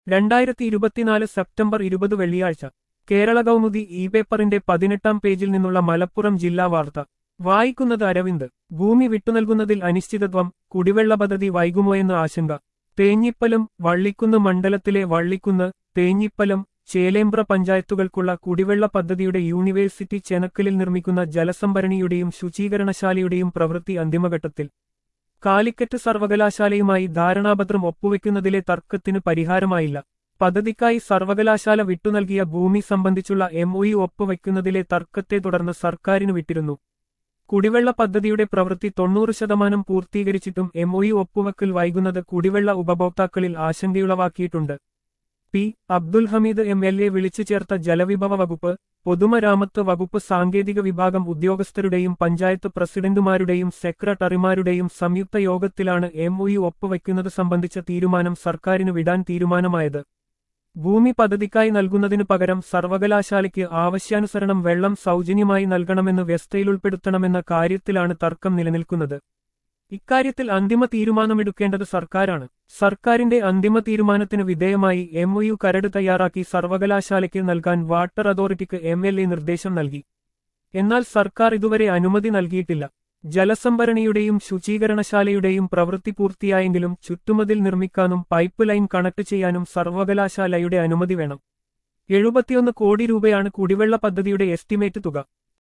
രണ്ടായിരത്തി ഇരുപത്തിനാല് സെപ്റ്റംബർ ഇരുപത് വെള്ളിയാഴ്ച കേരള കൗമുദി ഇ പേപ്പറിന്റെ പതിനെട്ടാം പേജിൽ നിന്നുള്ള മലപ്പുറം ജില്ലാ വാർത്ത വായിക്കുന്നത് അരവിന്ദ് ഭൂമി വിട്ടുനൽകുന്നതിൽ അനിശ്ചിതത്വം കുടിവെള്ള പദ്ധതി വൈകുമോയെന്ന ആശങ്ക തേഞ്ഞിപ്പലം വള്ളിക്കുന്ന് മണ്ഡലത്തിലെ വള്ളിക്കുന്ന് തേഞ്ഞിപ്പലം ചേലേമ്പ്ര പഞ്ചായത്തുകൾക്കുള്ള കുടിവെള്ള പദ്ധതിയുടെ യൂണിവേഴ്സിറ്റി ചെനക്കലിൽ നിർമ്മിക്കുന്ന ജലസംഭരണിയുടെയും ശുചീകരണശാലയുടെയും പ്രവൃത്തി അന്തിമഘട്ടത്തിൽ കാലിക്കറ്റ് സർവകലാശാലയുമായി ധാരണാപത്രം ഒപ്പുവെക്കുന്നതിലെ തർക്കത്തിന് പരിഹാരമായില്ല പദ്ധതിക്കായി സർവകലാശാല വിട്ടുനൽകിയ ഭൂമി സംബന്ധിച്ചുള്ള എംഒയു ഒപ്പുവെക്കുന്നതിലെ തർക്കത്തെ തുടർന്ന് സർക്കാരിന് വിട്ടിരുന്നു കുടിവെള്ള പദ്ധതിയുടെ പ്രവൃത്തി തൊണ്ണൂറ് ശതമാനം പൂർത്തീകരിച്ചിട്ടും എംഒയു ഒപ്പുവെക്കൽ വൈകുന്നത് കുടിവെള്ള ഉപഭോക്താക്കളിൽ ആശങ്കയുളവാക്കിയിട്ടുണ്ട് P Abdul Hameed M L A വിളിച്ചു ചേർത്ത ജലവിഭവ വകുപ്പ് പൊതുമരാമത്ത് വകുപ്പ് സാങ്കേതിക വിഭാഗം ഉദ്യോഗസ്ഥരുടെയും പഞ്ചായത്ത് പ്രസിഡന്റുമാരുടെയും സെക്രട്ടറിമാരുടെയും സംയുക്ത യോഗത്തിലാണ് എംഒയു ഒപ്പുവെക്കുന്നത് സംബന്ധിച്ച തീരുമാനം സർക്കാരിന് വിടാൻ തീരുമാനമായത് ഭൂമി പദ്ധതിക്കായി നൽകുന്നതിനു പകരം സർവകലാശാലയ്ക്ക് ആവശ്യാനുസരണം വെള്ളം സൗജന്യമായി നൽകണമെന്ന് വ്യവസ്ഥയിലുൾപ്പെടുത്തണമെന്ന കാര്യത്തിലാണ് തർക്കം നിലനിൽക്കുന്നത് ഇക്കാര്യത്തിൽ അന്തിമ തീരുമാനമെടുക്കേണ്ടത് സർക്കാരാണ് സർക്കാരിന്റെ അന്തിമ തീരുമാനത്തിന് വിധേയമായി എംഒയു കരട് തയ്യാറാക്കി സർവകലാശാലയ്ക്ക് നൽകാൻ വാട്ടർ അതോറിറ്റിക്ക് എം എൽ എ നിർദ്ദേശം നൽകി എന്നാൽ സർക്കാർ ഇതുവരെ അനുമതി നൽകിയിട്ടില്ല ജലസംഭരണിയുടെയും ശുചീകരണശാലയുടെയും പ്രവൃത്തി പൂർത്തിയായെങ്കിലും ചുറ്റുമതിൽ നിർമ്മിക്കാനും പൈപ്പ് ലൈൻ കണക്ട് ചെയ്യാനും സർവകലാശാലയുടെ അനുമതി വേണം എഴുപത്തിയൊന്ന് കോടി രൂപയാണ് കുടിവെള്ള പദ്ധതിയുടെ എസ്റ്റിമേറ്റ് തുക